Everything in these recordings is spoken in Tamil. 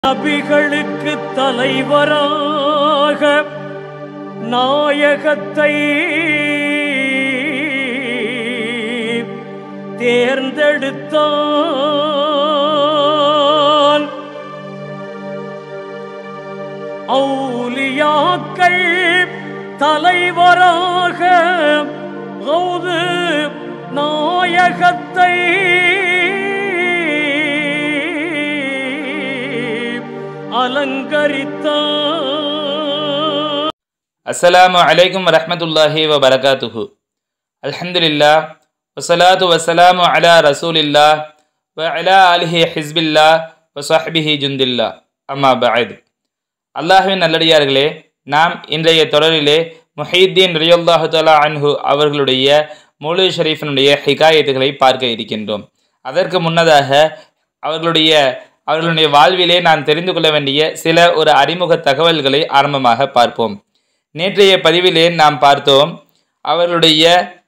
நபிகளுக்கு தலைவராக நாயகத்தை தேர்ந்தெடுத்தான் ஔலியாக்கள் தலைவராக கௌது நாயகத்தை அலங்கரித்தான் அஸ்ஸலாமு அலைக்கும் வரஹ்மத்துல்லாஹி வ பரகாத்துஹு அல்ஹம்துலில்லா வசலாத்து வசலாமு அலா ரசூலில்லா வ அலா அலிஹி ஹிஸ்பில்லா வ சஹ்பிஹி ஜுந்தில்லா அம்மா பஅத் அல்லாஹ்வின் நல்லடியார்களே நாம் இன்றைய தொடரிலே முஹீத்தீன் ரியுல்லாஹு தஆலா அன்ஹு அவர்களுடைய முழு ஷரீஃபினுடைய ஹிகாயத்துகளை பார்க்க இருக்கின்றோம் அதற்கு முன்னதாக அவர்களுடைய அவர்களுடைய வாழ்விலே நாம் தெரிந்து கொள்ள வேண்டிய சில ஒரு அறிமுக தகவல்களை ஆரம்பமாக பார்ப்போம் நேற்றைய பதிவிலே நாம் பார்த்தோம் அவர்களுடைய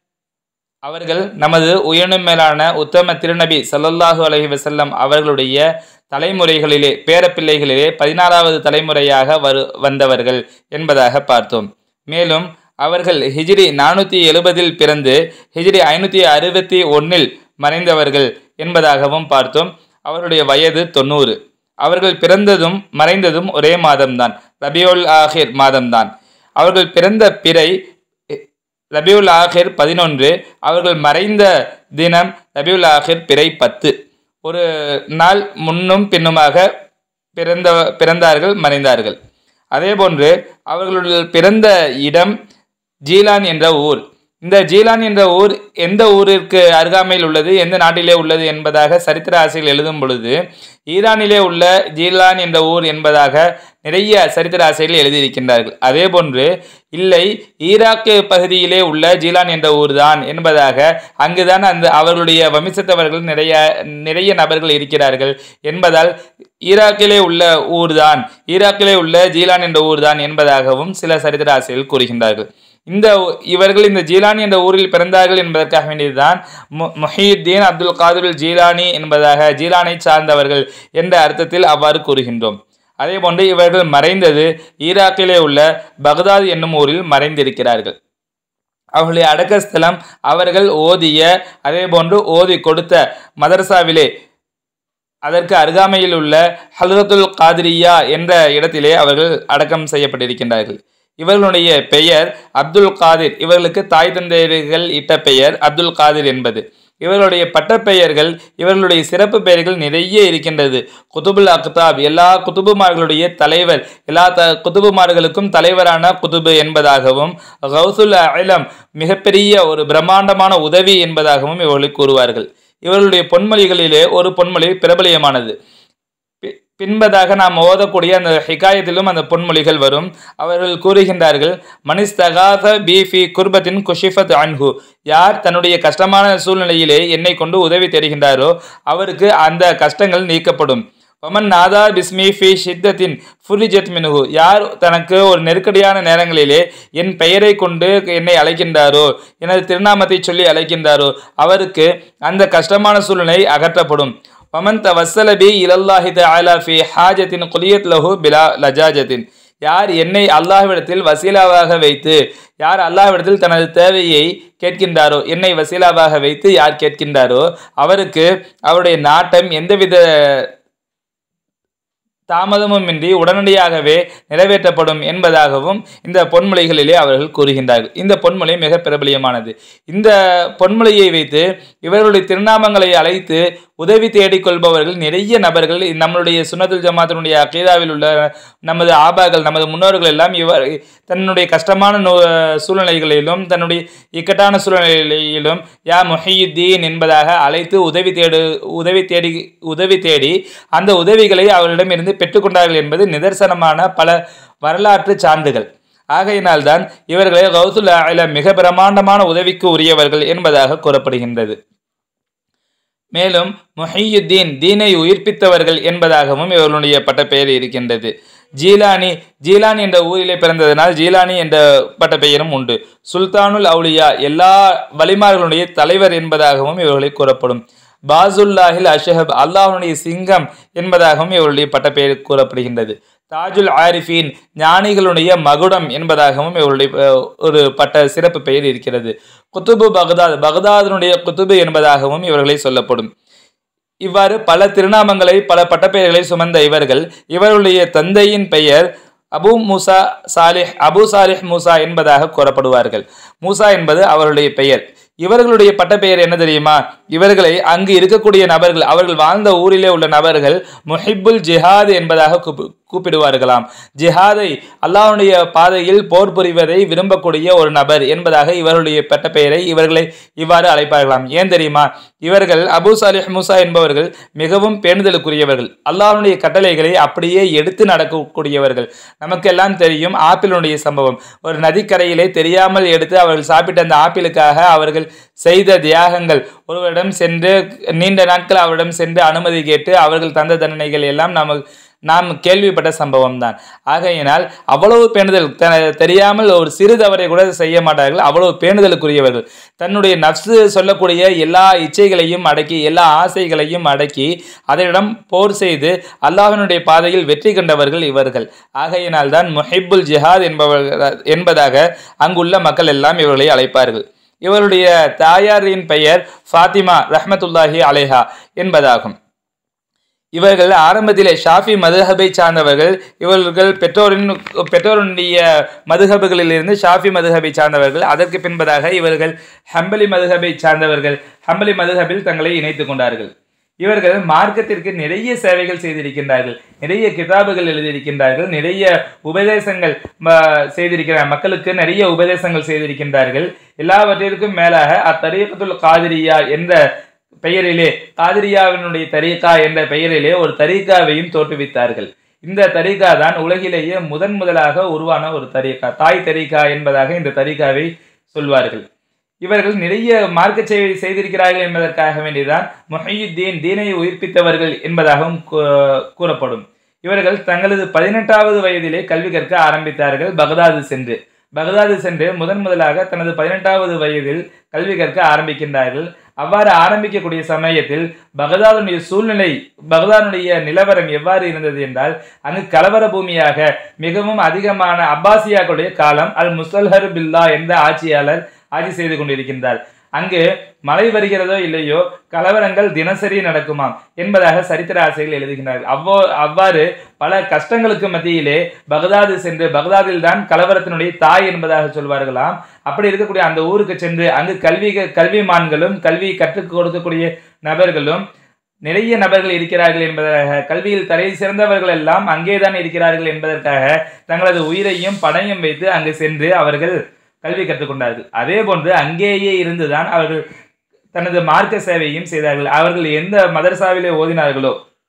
அவர்கள் நமது உயர்ணும் மேலான உத்தம திருநபி ஸல்லல்லாஹு அலைஹி வஸல்லம் அவர்களுடைய தலைமுறைகளிலே பேரப்பிள்ளைகளிலே பதினாறாவது தலைமுறையாக வரு வந்தவர்கள் என்பதாக பார்த்தோம் மேலும் அவர்கள் ஹிஜ்ரி நானூற்றி எழுபதில் பிறந்து ஹிஜ்ரி ஐநூற்றி அறுபத்தி ஒன்றில் மறைந்தவர்கள் என்பதாகவும் பார்த்தோம் அவருடைய வயது தொண்ணூறு அவர்கள் பிறந்ததும் மறைந்ததும் ஒரே மாதம்தான் ரபியுல் ஆஹிர் மாதம்தான் அவர்கள் பிறந்த பிறை ரபியுல் ஆஹிர் பதினொன்று அவர்கள் மறைந்த தினம் ரபியுல் ஆஹிர் பிறை பத்து ஒரு நாள் முன்னும் பின்னுமாக பிறந்த பிறந்தார்கள் மறைந்தார்கள் அதேபோன்று அவர்களுடைய பிறந்த இடம் ஜீலான் என்ற ஊர் இந்த ஜீலான் என்ற ஊர் எந்த ஊரிற்கு அருகாமையில் உள்ளது எந்த நாட்டிலே உள்ளது என்பதாக சரித்திர ஆசையில் எழுதும் பொழுது ஈரானிலே உள்ள ஜீலான் என்ற ஊர் என்பதாக நிறைய சரித்திர ஆசையில் எழுதியிருக்கின்றார்கள் அதே போன்று இல்லை ஈராக்கு பகுதியிலே உள்ள ஜீலான் என்ற ஊர்தான் என்பதாக அங்குதான் அந்த அவர்களுடைய வம்சத்தவர்கள் நிறைய நிறைய நபர்கள் இருக்கிறார்கள் என்பதால் ஈராக்கிலே உள்ள ஊர்தான் ஈராக்கிலே உள்ள ஜீலான் என்ற ஊர்தான் என்பதாகவும் சில சரித்திர ஆசையில் கூறுகின்றார்கள் இந்த இவர்கள் இந்த ஜீலானி என்ற ஊரில் பிறந்தார்கள் என்பதற்காக வேண்டியதுதான் மு முஹீத்தீன் அப்துல் காதிர் ஜீலானி என்பதாக ஜீலானை சார்ந்தவர்கள் என்ற அர்த்தத்தில் அவ்வாறு கூறுகின்றோம் அதே போன்று இவர்கள் மறைந்தது ஈராக்கிலே உள்ள பக்தாத் என்னும் ஊரில் மறைந்திருக்கிறார்கள் அவர்களுடைய அடக்கஸ்தலம் அவர்கள் ஓதிய அதே போன்று ஓதி கொடுத்த மதரசாவிலே அதற்கு அருகாமையில் உள்ள ஹல்ரத்துல் காதிரியா என்ற இடத்திலே அவர்கள் அடக்கம் செய்யப்பட்டிருக்கின்றார்கள் இவர்களுடைய பெயர் அப்துல் காதிர் இவர்களுக்கு தாய் தந்தையர்கள் இட்ட பெயர் அப்துல் காதிர் என்பது இவர்களுடைய பட்டப்பெயர்கள் இவர்களுடைய சிறப்பு பெயர்கள் நிறைய இருக்கின்றது குதுபுல் அக்தாப் எல்லா குதுபுமார்களுடைய தலைவர் எல்லா த குதுபுமார்களுக்கும் தலைவரான குதுபு என்பதாகவும் கௌசுல் அலம் மிகப்பெரிய ஒரு பிரம்மாண்டமான உதவி என்பதாகவும் இவர்களை கூறுவார்கள் இவர்களுடைய பொன்மொழிகளிலே ஒரு பொன்மொழி பிரபலியமானது பின்பதாக நாம் ஓதக்கூடிய அந்த ஹிகாயத்திலும் அந்த பொன்மொழிகள் வரும் அவர்கள் கூறுகின்றார்கள் மனிஸ்தகாத பீஃபி குர்பத்தின் குஷிஃபத் அன்ஹு யார் தன்னுடைய கஷ்டமான சூழ்நிலையிலே என்னை கொண்டு உதவி தெரிகின்றாரோ அவருக்கு அந்த கஷ்டங்கள் நீக்கப்படும் ஒமன் நாதா பிஸ்மி ஃபி ஷித்தத்தின் ஃபுரிஜத் மினுகு யார் தனக்கு ஒரு நெருக்கடியான நேரங்களிலே என் பெயரை கொண்டு என்னை அழைக்கின்றாரோ எனது திருநாமத்தை சொல்லி அழைக்கின்றாரோ அவருக்கு அந்த கஷ்டமான சூழ்நிலை அகற்றப்படும் வமன் தவசலபி இலல்லாஹி தஆலா ஃபி ஹாஜத்தின் குலியத் லஹு பிலா லஜாஜத்தின் யார் என்னை அல்லாஹ்விடத்தில் வசீலாவாக வைத்து யார் அல்லாஹ்விடத்தில் தனது தேவையை கேட்கின்றாரோ என்னை வசீலாவாக வைத்து யார் கேட்கின்றாரோ அவருக்கு அவருடைய நாட்டம் எந்தவித தாமதமுமின்றி உடனடியாகவே நிறைவேற்றப்படும் என்பதாகவும் இந்த பொன்மொழிகளிலே அவர்கள் கூறுகின்றார்கள் இந்த பொன்மொழி மிக பிரபலியமானது இந்த பொன்மொழியை வைத்து இவர்களுடைய திருநாமங்களை அழைத்து உதவி தேடிக்கொள்பவர்கள் நிறைய நபர்கள் நம்மளுடைய சுனதுல் ஜமாத்தினுடைய அகீதாவில் உள்ள நமது ஆபாக்கள் நமது முன்னோர்கள் எல்லாம் இவர் தன்னுடைய கஷ்டமான நோ சூழ்நிலைகளிலும் தன்னுடைய இக்கட்டான சூழ்நிலையிலும் யா முஹியுத்தீன் என்பதாக அழைத்து உதவி தேடு உதவி தேடி உதவி தேடி அந்த உதவிகளை அவர்களிடமிருந்து பெற்றுக்கொண்டார்கள் என்பது நிதர்சனமான பல வரலாற்று சான்றுகள் ஆகையினால்தான் இவர்களை கௌசுல் ஆயில மிக பிரமாண்டமான உதவிக்கு உரியவர்கள் என்பதாக கூறப்படுகின்றது மேலும் முஹியுத்தீன் தீனை உயிர்ப்பித்தவர்கள் என்பதாகவும் இவர்களுடைய பட்டப்பெயர் இருக்கின்றது ஜீலானி ஜீலான் என்ற ஊரிலே பிறந்ததனால் ஜீலானி என்ற பட்ட பெயரும் உண்டு சுல்தானுல் அவுலியா எல்லா வலிமார்களுடைய தலைவர் என்பதாகவும் இவர்களை கூறப்படும் பாசுல்லாஹில் அஷஹப் அல்லாஹ்வுடைய சிங்கம் என்பதாகவும் இவருடைய பட்டப்பெயர் கூறப்படுகின்றது தாஜுல் ஆரிஃபீன் ஞானிகளுடைய மகுடம் என்பதாகவும் இவருடைய அஹ், ஒரு பட்ட சிறப்பு பெயர் இருக்கிறது குத்துபு பகதாத் பகதாதனுடைய குத்துபு என்பதாகவும் இவர்களை சொல்லப்படும் இவ்வாறு பல திருநாமங்களை பல பட்டப்பெயர்களை சுமந்த இவர்கள் இவருடைய தந்தையின் பெயர் அபு மூசா சாலிஹ் அபு சாலிஹ் மூசா என்பதாக கூறப்படுவார்கள் மூசா என்பது அவருடைய பெயர் இவர்களுடைய பட்டப்பெயர் என்ன தெரியுமா இவர்களை அங்கு இருக்கக்கூடிய நபர்கள் அவர்கள் வாழ்ந்த ஊரிலே உள்ள நபர்கள் முஹிப்புல் ஜிஹாத் என்பதாக கூப்பி- கூப்பிடுவார்களாம் ஜிஹாதை அல்லாஹ்வுடைய பாதையில் போர் புரிவதை விரும்பக்கூடிய ஒரு நபர் என்பதாக இவருடைய பட்டப்பெயரை இவர்களை இவ்வாறு அழைப்பார்களாம் ஏன் தெரியுமா இவர்கள் அபு சாலிஹ் மூசா என்பவர்கள் மிகவும் பேணுதலுக்குரியவர்கள் அல்லாஹ்வுடைய கட்டளைகளை அப்படியே எடுத்து நடக்கக்கூடியவர்கள் நமக்கெல்லாம் தெரியும் ஆப்பிளுடைய சம்பவம் ஒரு நதிக்கரையிலே தெரியாமல் எடுத்து அவர்கள் சாப்பிட்ட அந்த ஆப்பிளுக்காக அவர்கள் செய்த தியாகங்கள் ஒருவரிடம் சென்று நீண்ட நாட்கள் அவரிடம் சென்று அனுமதி கேட்டு அவர்கள் தந்த தண்டனைகள் எல்லாம் நமக்கு நாம் கேள்விப்பட்ட சம்பவம் தான் ஆகையினால் அவ்வளவு பேணுதல் த- தெரியாமல் ஒரு சிறு தவறை கூட செய்ய மாட்டார்கள் அவ்வளவு பேணுதலுக்குரியவர்கள் தன்னுடைய நப்சு சொல்லக்கூடிய எல்லா இச்சைகளையும் அடக்கி எல்லா ஆசைகளையும் அடக்கி அதனிடம் போர் செய்து அல்லாஹ்வினுடைய பாதையில் வெற்றி கண்டவர்கள் இவர்கள் ஆகையினால் தான் முஹிப்புல் ஜிஹாத் என்பவர்கள் என்பதாக அங்குள்ள மக்கள் எல்லாம் இவர்களை அழைப்பார்கள் இவருடைய தாயாரின் பெயர் ஃபாத்திமா ரஹ்மத்துல்லாஹி அலைஹா என்பதாகும் இவர்கள் ஆரம்பத்திலே ஷாஃபி மதுஹபை சார்ந்தவர்கள் இவர்கள் பெற்றோரின் பெற்றோருடைய மதுஹபுகளிலிருந்து ஷாஃபி மதுஹபை சார்ந்தவர்கள் அதற்கு பின்பதாக இவர்கள் ஹம்பலி மதுஹபை சார்ந்தவர்கள் ஹம்பலி மதுஹபில் தங்களை இணைத்துக் கொண்டார்கள் இவர்கள் மார்க்கத்திற்கு நிறைய சேவைகள் செய்திருக்கின்றார்கள் நிறைய கிதாபுகள் எழுதியிருக்கின்றார்கள் நிறைய உபதேசங்கள் ம- செய்திருக்கிறார் மக்களுக்கு நிறைய உபதேசங்கள் செய்திருக்கின்றார்கள் எல்லாவற்றிற்கும் மேலாக அத்தரீகத்துல் காதிரியா என்ற பெயரிலே காதிரியாவினுடைய தரீகா என்ற பெயரிலே ஒரு தரீகாவையும் தோற்றுவித்தார்கள் இந்த தரீகா தான் உலகிலேயே முதன் முதலாக உருவான ஒரு தரீகா தாய் தரீகா என்பதாக இந்த தரீகாவை சொல்வார்கள் இவர்கள் நிறைய மார்க்க சேவை செய்திருக்கிறார்கள் என்பதற்காக வேண்டிதான் முஹையுத்தீன் தீனை உயிர்ப்பித்தவர்கள் என்பதாகவும் கூ- கூறப்படும் இவர்கள் தங்களது பதினெட்டாவது வயதிலே கல்வி கற்க ஆரம்பித்தார்கள் பகதாது சென்று பகதாது சென்று முதன் முதலாக தனது பதினெட்டாவது வயதில் கல்வி கற்க ஆரம்பிக்கின்றார்கள் அவ்வாறு ஆரம்பிக்கக்கூடிய சமயத்தில் பகதாதுடைய சூழ்நிலை பகதாதுடைய நிலவரம் எவ்வாறு இருந்தது என்றால் அங்கு கலவர பூமியாக மிகவும் அதிகமான அப்பாசியாக்களுடைய காலம் அல் முசல்ஹர் பில்லா என்ற ஆட்சியாளர் ஆட்சி செய்து கொண்டிருக்கின்றார் அங்கு மழை வருகிறதோ இல்லையோ கலவரங்கள் தினசரி நடக்குமாம் என்பதாக சரித்திர ஆசைகள் எழுதுகின்றார்கள் அவ்வோ அவ்வாறு பல கஷ்டங்களுக்கு மத்தியிலே பகதாது சென்று பகதாதில் தான் கலவரத்தினுடைய தாய் என்பதாக சொல்வார்களாம் அப்படி இருக்கக்கூடிய அந்த ஊருக்கு சென்று அங்கு கல்வி கல்விமான்களும் கல்வி கற்றுக் கொடுக்கக்கூடிய நபர்களும் நிறைய நபர்கள் இருக்கிறார்கள் என்பதற்காக கல்வியில் தலை சிறந்தவர்கள் எல்லாம் அங்கேதான் இருக்கிறார்கள் என்பதற்காக தங்களது உயிரையும் பணையும் வைத்து அங்கு சென்று அவர்கள் கல்வி கற்றுக்கொண்டார்கள் அதே போன்று அங்கேயே இருந்துதான் அவர்கள் தனது மார்க்க சேவையும் செய்தார்கள் அவர்கள் எந்த மதரசாவிலே ஓதினார்களோ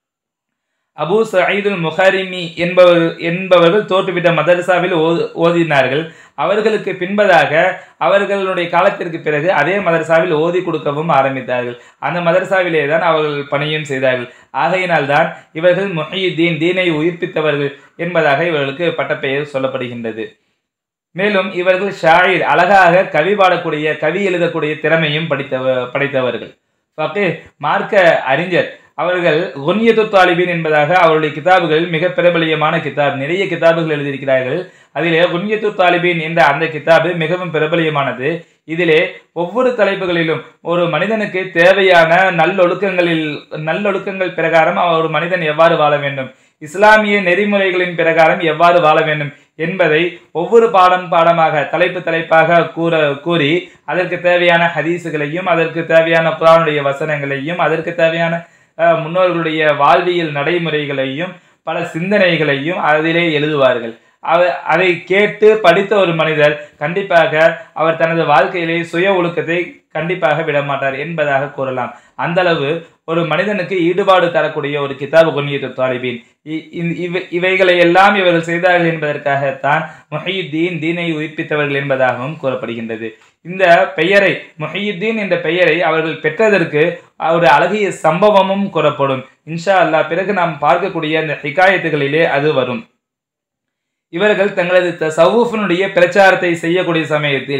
அபூ சயீதுல் முஹரிமி என்பவர் என்பவர்கள் தோற்றுவிட்ட மதரசாவில் ஓது- ஓதினார்கள் அவர்களுக்கு பின்பதாக அவர்களுடைய காலத்திற்கு பிறகு அதே மதரசாவில் ஓதி கொடுக்கவும் ஆரம்பித்தார்கள் அந்த மதரசாவிலே தான் அவர்கள் பணியும் செய்தார்கள் ஆகையினால் தான் இவர்கள் முஹியுத்தீன் தீனை உயிர்ப்பித்தவர்கள் என்பதாக இவர்களுக்கு பட்டப்பெயர் சொல்லப்படுகின்றது மேலும் இவர்கள் ஷாயிர் அழகாக கவி பாடக்கூடிய கவி எழுதக்கூடிய திறமையும் படித்தவ படைத்தவர்கள் ஃபக்கீஹ், மார்க்க அறிஞர் அவர்கள் குன்யத்து தாலிபின் என்பதாக அவருடைய கிதாபுகளில் மிக பிரபலியமான கிதாப் நிறைய கிதாபுகள் எழுதியிருக்கிறார்கள் அதிலே குன்யத்து தாலிபின் என்ற அந்த கிதாபு மிகவும் பிரபலியமானது இதிலே ஒவ்வொரு தலைப்புகளிலும் ஒரு மனிதனுக்கு தேவையான நல்லொழுக்கங்களில் நல்லொழுக்கங்கள் பிரகாரம் அவர் ஒரு மனிதன் எவ்வாறு வாழ வேண்டும் இஸ்லாமிய நெறிமுறைகளின் பிரகாரம் எவ்வாறு வாழ வேண்டும் என்பதை ஒவ்வொரு பாடம் பாடமாக தலைப்பு தலைப்பாக கூற கூறி அதற்கு தேவையான ஹதீஸுகளையும் அதற்கு தேவையான குரானுடைய வசனங்களையும் அதற்கு தேவையான அஹ், முன்னோர்களுடைய வாழ்வியல் நடைமுறைகளையும் பல சிந்தனைகளையும் அதிலே எழுதுவார்கள் அவ அதை கேட்டு படித்த ஒரு மனிதர் கண்டிப்பாக அவர் தனது வாழ்க்கையிலே சுய ஒழுக்கத்தை கண்டிப்பாக விடமாட்டார் என்பதாக கூறலாம் அந்த அளவு ஒரு மனிதனுக்கு ஈடுபாடு தரக்கூடிய ஒரு கிதாபு கொன்னியத்து தாலிபின் இ- இ- இவை- இவைகளை எல்லாம் இவர்கள் செய்தார்கள் என்பதற்காகத்தான் முஹையுத்தீன் தீனை உயிர்ப்பித்தவர்கள் என்பதாகவும் கூறப்படுகின்றது இந்த பெயரை முஹையுத்தீன் என்ற பெயரை அவர்கள் பெற்றதற்கு ஒரு அழகிய சம்பவமும் கூறப்படும் இன்ஷா அல்லாஹ் பிறகு நாம் பார்க்கக்கூடிய அந்த ஹிகாயத்துகளிலே அது வரும் இவர்கள் தங்களது தசவுஃபினுடைய பிரச்சாரத்தை செய்யக்கூடிய சமயத்தில்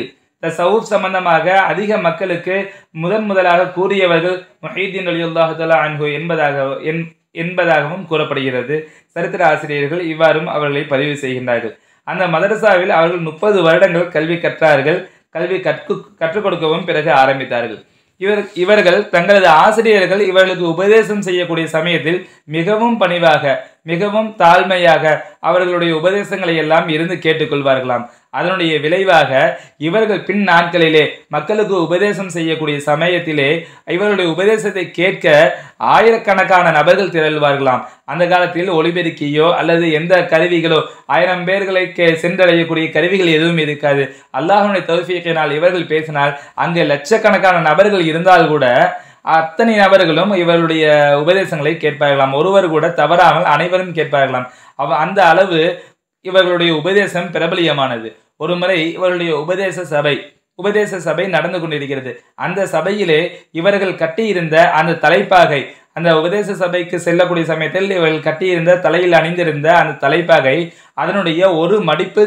தசவுப் சம்பந்தமாக அதிக மக்களுக்கு முதன் முதலாக கூறியவர்கள் முஹீதீன் அலியுல்லாஹு தலா அன்ஹு என்பதாக என் என்பதாகவும் கூறப்படுகிறது சரித்திர ஆசிரியர்கள் இவ்வாறும் அவர்களை பதிவு செய்கின்றார்கள் அந்த மதரசாவில் அவர்கள் முப்பது வருடங்கள் கல்வி கற்றார்கள் கல்வி கற்று கற்றுக் கொடுக்கவும் பிறகு ஆரம்பித்தார்கள் இவர் இவர்கள் தங்களது ஆசிரியர்கள் இவர்களுக்கு உபதேசம் செய்யக்கூடிய சமயத்தில் மிகவும் பணிவாக மிகவும் தாழ்மையாக அவர்களுடைய உபதேசங்களை எல்லாம் இருந்து கேட்டுக்கொள்வார்களாம் அதனுடைய விளைவாக இவர்கள் பின் நாட்களிலே மக்களுக்கு உபதேசம் செய்யக்கூடிய சமயத்திலே இவர்களுடைய உபதேசத்தை கேட்க ஆயிரக்கணக்கான நபர்கள் திரள்வார்களாம் அந்த காலத்தில் ஒளிபெருக்கியோ அல்லது எந்த கருவிகளோ ஆயிரம் பேர்களை கே- சென்றடையக்கூடிய கருவிகள் எதுவும் இருக்காது அல்லாஹனுடைய தௌஃபீக்கினால் இவர்கள் பேசினால் அங்கு லட்சக்கணக்கான நபர்கள் இருந்தால் கூட அத்தனை நபர்களும் இவர்களுடைய உபதேசங்களை கேட்பார்களாம் ஒருவர் கூட தவறாமல் அனைவரும் கேட்பார்களாம் அவ அந்த அளவு இவர்களுடைய உபதேசம் பிரபலியமானது ஒருமுறை இவர்களுடைய உபதேச சபை உபதேச சபை நடந்து கொண்டிருக்கிறது அந்த சபையிலே இவர்கள் கட்டியிருந்த அந்த தலைப்பாகை அந்த உபதேச சபைக்கு செல்லக்கூடிய சமயத்தில் இவர்கள் கட்டியிருந்த தலையில் அணிந்திருந்த அந்த தலைப்பாகை அதனுடைய ஒரு மடிப்பு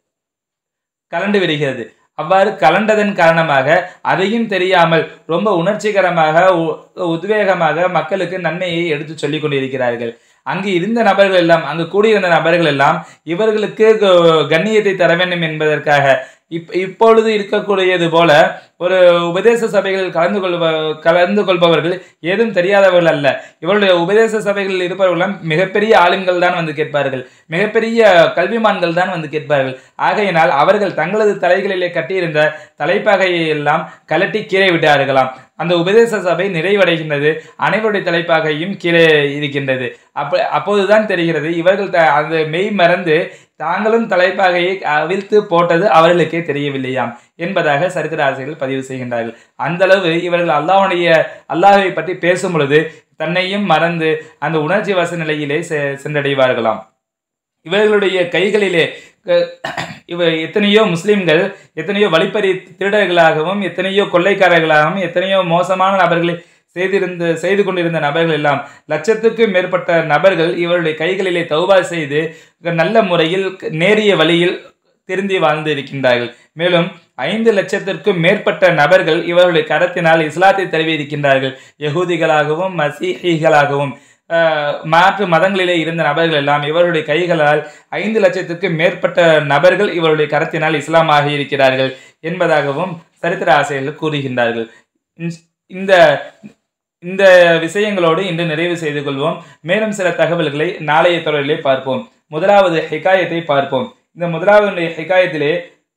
கலண்டு விடுகிறது அவ்வாறு கலண்டதன் காரணமாக அதையும் தெரியாமல் ரொம்ப உணர்ச்சிகரமாக உ- உத்வேகமாக மக்களுக்கு நன்மையை எடுத்து சொல்லிக் கொண்டிருக்கிறார்கள் அங்கு இருந்த நபர்கள் எல்லாம் அங்கு கூடியிருந்த நபர்கள் எல்லாம் இவர்களுக்கு க- கண்ணியத்தை தர வேண்டும் என்பதற்காக இப் இப்பொழுது இருக்கக்கூடியது போல ஒரு உபதேச சபைகளில் கலந்து கொள்ப கலந்து கொள்பவர்கள் ஏதும் தெரியாதவர்கள் அல்ல இவருடைய உபதேச சபைகளில் இருப்பவர்களும் மிகப்பெரிய ஆளுங்கள் தான் வந்து கேட்பார்கள் மிகப்பெரிய கல்விமான்கள் தான் வந்து கேட்பார்கள் ஆகையினால் அவர்கள் தங்களது தலைகளிலே கட்டியிருந்த தலைப்பாகையை எல்லாம் கலட்டி கீழே விட்டார்களாம் அந்த உபதேச சபை நிறைவடைகின்றது அனைவருடைய தலைப்பாகையும் கீழே இருக்கின்றது அப்ப அப்போதுதான் தெரிகிறது இவர்கள் த- அந்த மெய் மறந்து தாங்களும் தலைப்பாகையை அவிழ்த்து போட்டது அவர்களுக்கே தெரியவில்லையாம் என்பதாக சரித்திர ஆசிரியர்கள் பதிவு செய்கின்றார்கள் அந்த அளவு இவர்கள் அல்லாஹ்வுடைய அல்லாஹ்வை பற்றி பேசும் பொழுது தன்னையும் மறந்து அந்த உணர்ச்சி வச நிலையிலே செ- சென்றடைவார்களாம் இவர்களுடைய கைகளிலே க- இவ எத்தனையோ முஸ்லிம்கள் எத்தனையோ வழிப்பறி திருடர்களாகவும் எத்தனையோ கொள்ளைக்காரர்களாகவும் எத்தனையோ மோசமான நபர்களை செய்திருந்த செய்து கொண்டிருந்த நபர்கள் எல்லாம் லட்சத்துக்கும் மேற்பட்ட நபர்கள் இவருடைய கைகளிலே தௌபா செய்து நல்ல முறையில் நேரிய வழியில் திருந்தி வாழ்ந்து இருக்கின்றார்கள் மேலும் ஐந்து லட்சத்திற்கும் மேற்பட்ட நபர்கள் இவருடைய கரத்தினால் இஸ்லாத்தை தழுவி இருக்கின்றார்கள் யகூதிகளாகவும் மசீஹிகளாகவும் ஆஹ், மாற்று மதங்களிலே இருந்த நபர்கள் எல்லாம் இவருடைய கைகளால் ஐந்து லட்சத்துக்கும் மேற்பட்ட நபர்கள் இவருடைய கரத்தினால் இஸ்லாம் ஆகி இருக்கிறார்கள் என்பதாகவும் சரித்திர ஆசிரியர்கள் கூறுகின்றார்கள் இந்த- இந்த இந்த விஷயங்களோடு இன்று நிறைவு செய்து கொள்வோம் மேலும் சில தகவல்களை நாளைய தொடரிலே பார்ப்போம் முதலாவது ஹிகாயத்தை பார்ப்போம் இந்த முதலாவது ஹிகாயத்திலே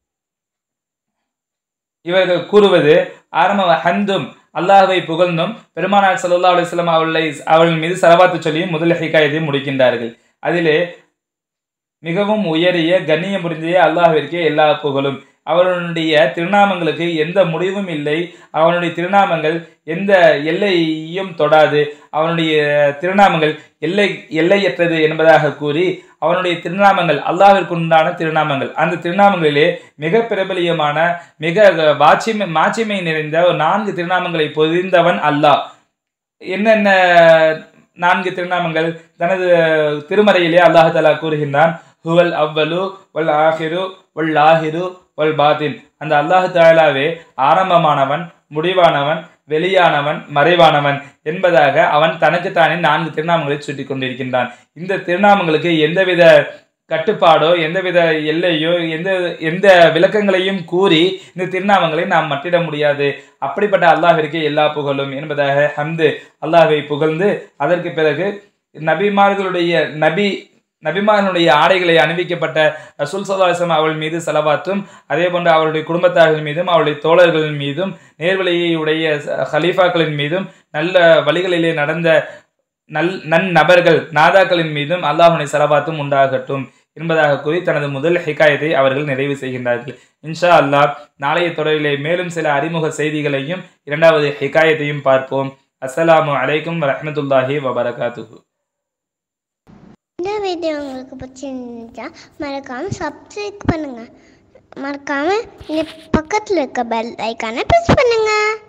இவர்கள் கூறுவது ஆரம்ப ஹந்தும் அல்லாஹ்வை புகழ்ந்தும் பெருமானார் ஸல்லல்லாஹு அலைஹி வஸல்லம் அவர்களை அவர்கள் மீது சலவாத்து சொல்லியும் முதல் ஹிகாயத்தை முடிக்கின்றார்கள் அதிலே மிகவும் உயரிய கண்ணியம் புரிஞ்சிய அல்லாஹ்விற்கே எல்லா புகழும் அவனுடைய திருநாமங்களுக்கு எந்த முடிவும் இல்லை அவனுடைய திருநாமங்கள் எந்த எல்லையையும் தொடாது அவனுடைய திருநாமங்கள் எல்லை எல்லையற்றது என்பதாக கூறி அவனுடைய திருநாமங்கள் அல்லாஹ்விற்கு உண்டான திருநாமங்கள் அந்த திருநாமங்களிலே மிக பிரபலியமான மிக வாட்சிமை மாட்சிமை நிறைந்த ஒரு நான்கு திருநாமங்களை பொதிந்தவன் அல்லாஹ் என்னென்ன நான்கு திருநாமங்கள் தனது திருமறையிலே அல்லாஹ் தஆலா கூறுகின்றான் ஹுவல் அவ்வலு வல் ஆஹிரு வல் லாஹிரு வல் பாத்தின் அந்த அல்லாஹ் தாலாவே ஆரம்பமானவன் முடிவானவன் வெளியானவன் மறைவானவன் என்பதாக அவன் தனக்குத்தானே நான்கு திருநாமங்களை சுட்டிக் கொண்டிருக்கின்றான் இந்த திருநாமங்களுக்கு எந்தவித கட்டுப்பாடோ எந்தவித எல்லையோ எந்த எந்த விளக்கங்களையும் கூறி இந்த திருநாமங்களை நாம் மட்டிட முடியாது அப்படிப்பட்ட அல்லாஹ்விற்கே எல்லா புகழும் என்பதாக ஹம்து அல்லாஹ்வை புகழ்ந்து அதற்கு பிறகு நபிமார்களுடைய நபி நபிமார்களுடைய ஆடைகளை அணிவிக்கப்பட்ட ரசூல் சல்லாஹம் அவள் மீது செலவாத்தும் அதே போன்று அவருடைய குடும்பத்தார்கள் மீதும் அவருடைய தோழர்களின் மீதும் நேர்வழியை உடைய ஹலீஃபாக்களின் மீதும் நல்ல வழிகளிலே நடந்த நல் நன்னபர்கள் நாதாக்களின் மீதும் அல்லாஹுனை செலவாத்தும் உண்டாகட்டும் என்பதாக கூறி தனது முதல் ஹிகாயத்தை அவர்கள் நிறைவு செய்கின்றார்கள் இன்ஷா அல்லாஹ் நாளைய தொடரிலே மேலும் சில அறிமுக செய்திகளையும் இரண்டாவது ஹிகாயத்தையும் பார்ப்போம் அஸ்ஸலாமு அலைக்கும் வரஹ்மத்துல்லாஹி வபரகாத்துஹு இந்த வீடியோ உங்களுக்கு பிடிச்சிருந்துச்சா மறக்காமல் சப்ஸ்கிரைப் பண்ணுங்கள் மறக்காமல் இங்கே பக்கத்தில் இருக்க பெல் ஐக்கானை ப்ரெஸ் பண்ணுங்கள்